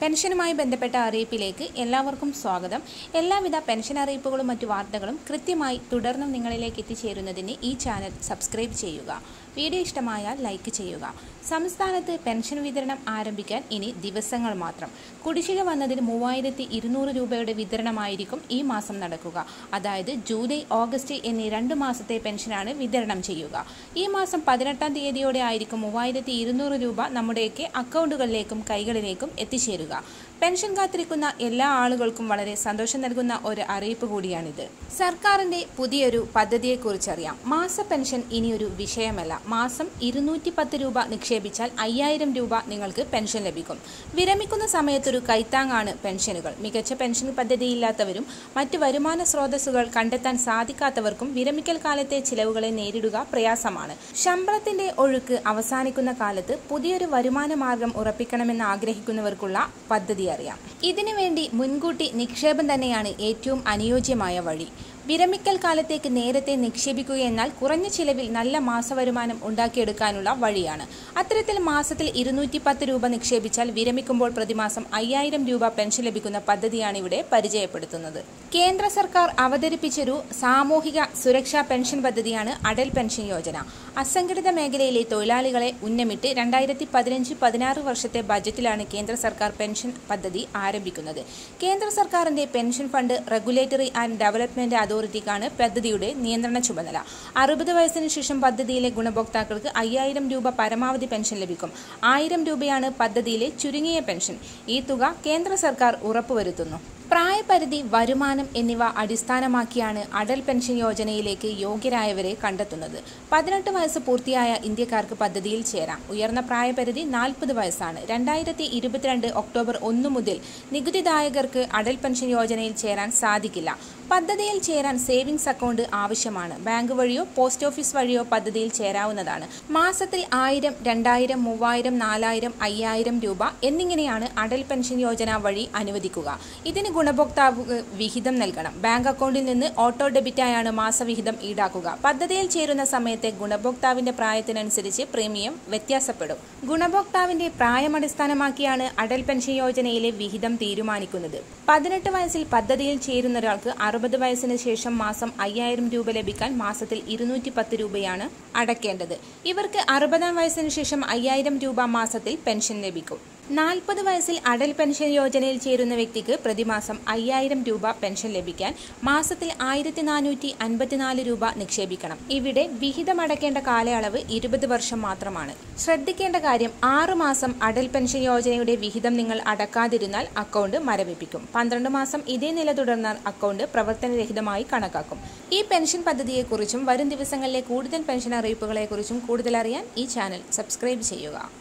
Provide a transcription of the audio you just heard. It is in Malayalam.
പെൻഷനുമായി ബന്ധപ്പെട്ട അറിയിപ്പിലേക്ക് എല്ലാവർക്കും സ്വാഗതം എല്ലാവിധ പെൻഷൻ അറിയിപ്പുകളും മറ്റു വാർത്തകളും കൃത്യമായി തുടർന്നും നിങ്ങളിലേക്ക് എത്തിച്ചേരുന്നതിന് ഈ ചാനൽ സബ്സ്ക്രൈബ് ചെയ്യുക വീഡിയോ ഇഷ്ടമായാൽ ലൈക്ക് ചെയ്യുക സംസ്ഥാനത്ത് പെൻഷൻ വിതരണം ആരംഭിക്കാൻ ഇനി ദിവസങ്ങൾ മാത്രം കുടിശ്ശിക വന്നതിന് മൂവായിരത്തി ഇരുന്നൂറ് രൂപയുടെ വിതരണമായിരിക്കും ഈ മാസം നടക്കുക അതായത് ജൂലൈ ഓഗസ്റ്റ് എന്നീ രണ്ട് മാസത്തെ പെൻഷനാണ് വിതരണം ചെയ്യുക ഈ മാസം പതിനെട്ടാം തീയതിയോടെ ആയിരിക്കും മൂവായിരത്തി ഇരുന്നൂറ് രൂപ നമ്മുടെയൊക്കെ അക്കൗണ്ടുകളിലേക്കും കൈകളിലേക്കും എത്തിച്ചേരുക പെൻഷൻ കാത്തിരിക്കുന്ന എല്ലാ ആളുകൾക്കും വളരെ സന്തോഷം നൽകുന്ന ഒരു അറിയിപ്പ് കൂടിയാണിത് സർക്കാരിന്റെ പുതിയൊരു പദ്ധതിയെക്കുറിച്ചറിയാം മാസ പെൻഷൻ ഇനിയൊരു വിഷയമല്ല മാസം ഇരുന്നൂറ്റി പത്ത് രൂപ നിക്ഷേപിച്ചാൽ അയ്യായിരം രൂപ നിങ്ങൾക്ക് പെൻഷൻ ലഭിക്കും വിരമിക്കുന്ന സമയത്തൊരു കൈത്താങ്ങാണ് പെൻഷനുകൾ മികച്ച പെൻഷൻ പദ്ധതിയില്ലാത്തവരും മറ്റ് വരുമാന സ്രോതസ്സുകൾ കണ്ടെത്താൻ സാധിക്കാത്തവർക്കും വിരമിക്കൽ കാലത്തെ ചിലവുകളെ നേരിടുക പ്രയാസമാണ് ശമ്പളത്തിന്റെ ഒഴുക്ക് അവസാനിക്കുന്ന കാലത്ത് പുതിയൊരു വരുമാന മാർഗം ഉറപ്പിക്കണമെന്ന് ആഗ്രഹിക്കുന്നവർക്കുള്ള പദ്ധതി അറിയാം ഇതിനുവേണ്ടി മുൻകൂട്ടി നിക്ഷേപം തന്നെയാണ് ഏറ്റവും അനുയോജ്യമായ വഴി വിരമിക്കൽ കാലത്തേക്ക് നേരത്തെ നിക്ഷേപിക്കുക എന്നാൽ കുറഞ്ഞ ചിലവിൽ നല്ല മാസവരുമാനം ഉണ്ടാക്കിയെടുക്കാനുള്ള വഴിയാണ് അത്തരത്തിൽ മാസത്തിൽ ഇരുന്നൂറ്റി പത്ത് രൂപ നിക്ഷേപിച്ചാൽ വിരമിക്കുമ്പോൾ പ്രതിമാസം അയ്യായിരം രൂപ പെൻഷൻ ലഭിക്കുന്ന പദ്ധതിയാണ് ഇവിടെ പരിചയപ്പെടുത്തുന്നത് കേന്ദ്ര സർക്കാർ അവതരിപ്പിച്ചൊരു സാമൂഹിക സുരക്ഷാ പെൻഷൻ പദ്ധതിയാണ് അടൽ പെൻഷൻ യോജന അസംഘടിത മേഖലയിലെ തൊഴിലാളികളെ ഉന്നമിട്ട് രണ്ടായിരത്തി പതിനഞ്ച് പതിനാറ് വർഷത്തെ ബജറ്റിലാണ് കേന്ദ്ര സർക്കാർ പെൻഷൻ പദ്ധതി ആരംഭിക്കുന്നത് കേന്ദ്ര സർക്കാരിന്റെ pension fund regulatory and development അതോറിറ്റിക്കാണ് പദ്ധതിയുടെ നിയന്ത്രണ ചുമതല അറുപത് വയസ്സിന് ശേഷം പദ്ധതിയിലെ ഗുണഭോക്താക്കൾക്ക് അയ്യായിരം രൂപ പരമാവധി പെൻഷൻ ലഭിക്കും ആയിരം രൂപയാണ് പദ്ധതിയിലെ ചുരുങ്ങിയ പെൻഷൻ ഈ തുക കേന്ദ്ര സർക്കാർ ഉറപ്പുവരുത്തുന്നു പ്രായപരിധി വരുമാനം എന്നിവ അടിസ്ഥാനമാക്കിയാണ് അടൽ പെൻഷൻ യോജനയിലേക്ക് യോഗ്യരായവരെ കണ്ടെത്തുന്നത് പതിനെട്ട് വയസ്സ് പൂർത്തിയായ ഇന്ത്യക്കാർക്ക് പദ്ധതിയിൽ ചേരാം ഉയർന്ന പ്രായപരിധി നാൽപ്പത് വയസ്സാണ് രണ്ടായിരത്തി ഇരുപത്തിരണ്ട് ഒക്ടോബർ ഒന്ന് മുതൽ നികുതിദായകർക്ക് അടൽ പെൻഷൻ യോജനയിൽ ചേരാൻ സാധിക്കില്ല പദ്ധതിയിൽ ചേരാൻ സേവിങ്സ് അക്കൗണ്ട് ആവശ്യമാണ് ബാങ്ക് വഴിയോ പോസ്റ്റ് ഓഫീസ് വഴിയോ പദ്ധതിയിൽ ചേരാവുന്നതാണ് മാസത്തിൽ ആയിരം രണ്ടായിരം മൂവായിരം നാലായിരം അയ്യായിരം രൂപ എന്നിങ്ങനെയാണ് അടൽ പെൻഷൻ യോജന വഴി അനുവദിക്കുക ഇതിന് ഗുണഭോക്താവ് വിഹിതം നൽകണം ബാങ്ക് അക്കൗണ്ടിൽ നിന്ന് ഓട്ടോ ഡെബിറ്റായാണ് മാസവിഹിതം ഈടാക്കുക പദ്ധതിയിൽ ചേരുന്ന സമയത്തെ ഗുണഭോക്താവിന്റെ പ്രായത്തിനനുസരിച്ച് പ്രീമിയം വ്യത്യാസപ്പെടും ഗുണഭോക്താവിന്റെ പ്രായം അടിസ്ഥാനമാക്കിയാണ് അടൽ പെൻഷൻ യോജനയിലെ വിഹിതം തീരുമാനിക്കുന്നത് പതിനെട്ട് വയസ്സിൽ പദ്ധതിയിൽ ചേരുന്ന ഒരാൾക്ക് അറുപത് വയസ്സിന് ശേഷം മാസം അയ്യായിരം രൂപ ലഭിക്കാൻ മാസത്തിൽ ഇരുന്നൂറ്റി പത്ത് രൂപയാണ് അടയ്ക്കേണ്ടത് ഇവർക്ക് അറുപതാം വയസ്സിന് ശേഷം അയ്യായിരം രൂപ മാസത്തിൽ പെൻഷൻ ലഭിക്കും നാൽപ്പത് വയസ്സിൽ അടൽ പെൻഷൻ യോജനയിൽ ചേരുന്ന വ്യക്തിക്ക് പ്രതിമാസം അയ്യായിരം രൂപ പെൻഷൻ ലഭിക്കാൻ മാസത്തിൽ ആയിരത്തി നാനൂറ്റി അൻപത്തിനാല് രൂപ നിക്ഷേപിക്കണം ഇവിടെ വിഹിതമടക്കേണ്ട കാലയളവ് ഇരുപത് വർഷം മാത്രമാണ് ശ്രദ്ധിക്കേണ്ട കാര്യം ആറു മാസം അടൽ പെൻഷൻ യോജനയുടെ വിഹിതം നിങ്ങൾ അടക്കാതിരുന്നാൽ അക്കൗണ്ട് മരവിപ്പിക്കും പന്ത്രണ്ട് മാസം ഇതേ നില തുടർന്നാൽ അക്കൗണ്ട് പ്രവർത്തനരഹിതമായി കണക്കാക്കും ഈ പെൻഷൻ പദ്ധതിയെക്കുറിച്ചും വരും ദിവസങ്ങളിലെ കൂടുതൽ പെൻഷൻ അറിയിപ്പുകളെക്കുറിച്ചും കൂടുതൽ അറിയാൻ ഈ ചാനൽ സബ്സ്ക്രൈബ് ചെയ്യുക